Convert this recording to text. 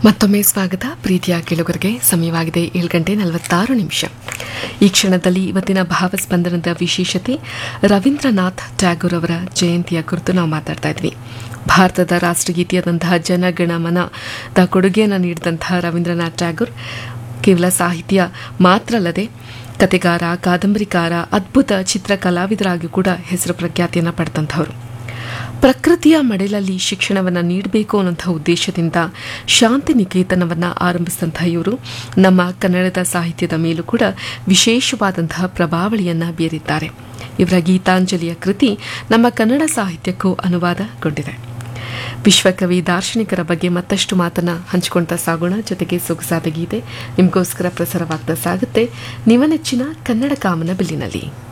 ಮತ್ತೊಮ್ಮೆ ಸ್ವಾಗತ ಪ್ರೀತಿಯ ಕೇಳುಗರಿಗೆ ಸಮಯವಾಗಿದೆ ಏಳು ಗಂಟೆ ನಲವತ್ತಾರು ನಿಮಿಷ ಈ ಕ್ಷಣದಲ್ಲಿ ಇವತ್ತಿನ ಭಾವಸ್ಪಂದನದ ವಿಶೇಷತೆ ರವೀಂದ್ರನಾಥ್ ಟ್ಯಾಗೋರ್ ಅವರ ಜಯಂತಿಯ ಕುರಿತು ನಾವು ಮಾತಾಡ್ತಾ ಇದ್ವಿ ಭಾರತದ ರಾಷ್ಟ್ರಗೀತೆಯಾದಂತಹ ಜನಗಣಮನದ ಕೊಡುಗೆಯನ್ನು ನೀಡಿದಂತಹ ರವೀಂದ್ರನಾಥ್ ಟ್ಯಾಗೋರ್ ಕೇವಲ ಸಾಹಿತ್ಯ ಮಾತ್ರ ಅಲ್ಲದೆ ಕತೆಗಾರ ಕಾದಂಬರಿಕಾರ ಅದ್ಭುತ ಚಿತ್ರ ಕಲಾವಿದರಾಗಿ ಕೂಡ ಹೆಸರು ಪ್ರಖ್ಯಾತಿಯನ್ನು ಪಡೆದಂಥವರು ಪ್ರಕೃತಿಯ ಮಡೆಲಲ್ಲಿ ಶಿಕ್ಷಣವನ್ನು ನೀಡಬೇಕು ಅನ್ನೋಂಥ ಉದ್ದೇಶದಿಂದ ಶಾಂತಿ ನಿಕೇತನವನ್ನು ಆರಂಭಿಸಿದಂಥ ಇವರು ನಮ್ಮ ಕನ್ನಡದ ಸಾಹಿತ್ಯದ ಮೇಲೂ ಕೂಡ ವಿಶೇಷವಾದಂತಹ ಪ್ರಭಾವಳಿಯನ್ನು ಬೀರಿದ್ದಾರೆ ಇವರ ಗೀತಾಂಜಲಿಯ ಕೃತಿ ನಮ್ಮ ಕನ್ನಡ ಸಾಹಿತ್ಯಕ್ಕೂ ಅನುವಾದಗೊಂಡಿದೆ ವಿಶ್ವಕವಿ ದಾರ್ಶನಿಕರ ಬಗ್ಗೆ ಮತ್ತಷ್ಟು ಮಾತನ್ನ ಹಂಚಿಕೊಳ್ತಾ ಸಾಗೋಣ ಜೊತೆಗೆ ಸೊಗಸಾದ ಗೀತೆ ನಿಮಗೋಸ್ಕರ ಪ್ರಸಾರವಾಗ್ತಾ ಸಾಗುತ್ತೆ ನಿಮ್ಮ ನೆಚ್ಚಿನ ಕನ್ನಡ ಕಾಮನ ಬಿಲ್ಲಿನಲ್ಲಿ